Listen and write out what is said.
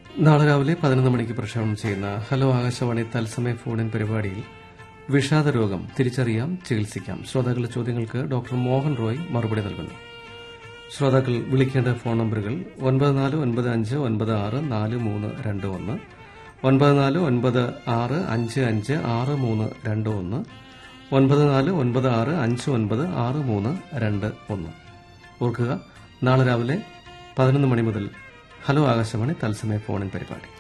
നാളെ രാവിലെ പതിനൊന്ന് മണിക്ക് പ്രക്ഷേപണം ചെയ്യുന്ന ഹലോ ആകാശവാണി തത്സമയ ഫോണിൻ പരിപാടിയിൽ വിഷാദ രോഗം തിരിച്ചറിയാം ചികിത്സിക്കാം ശ്രോതാക്കളുടെ ചോദ്യങ്ങൾക്ക് ഡോക്ടർ മോഹൻ റോയ് മറുപടി നൽകുന്നു ശ്രോതാക്കൾ വിളിക്കേണ്ട ഫോൺ നമ്പറുകൾ ഒൻപത് നാല് ഒൻപത് അഞ്ച് ഒൻപത് ആറ് നാല് മൂന്ന് രണ്ട് ഒന്ന് ഒൻപത് നാല് ഒൻപത് ആറ് അഞ്ച് അഞ്ച് ആറ് മൂന്ന് രണ്ട് ഒന്ന് ഒൻപത് നാല് ഒൻപത് ആറ് അഞ്ച് ഒൻപത് ആറ് മൂന്ന് രണ്ട് ഒന്ന് ഓർക്കുക നാളെ രാവിലെ പതിനൊന്ന് മണി മുതൽ ഹലോ ആകാശവാണി തത്സമയ ഫോണിൻ പരിപാടി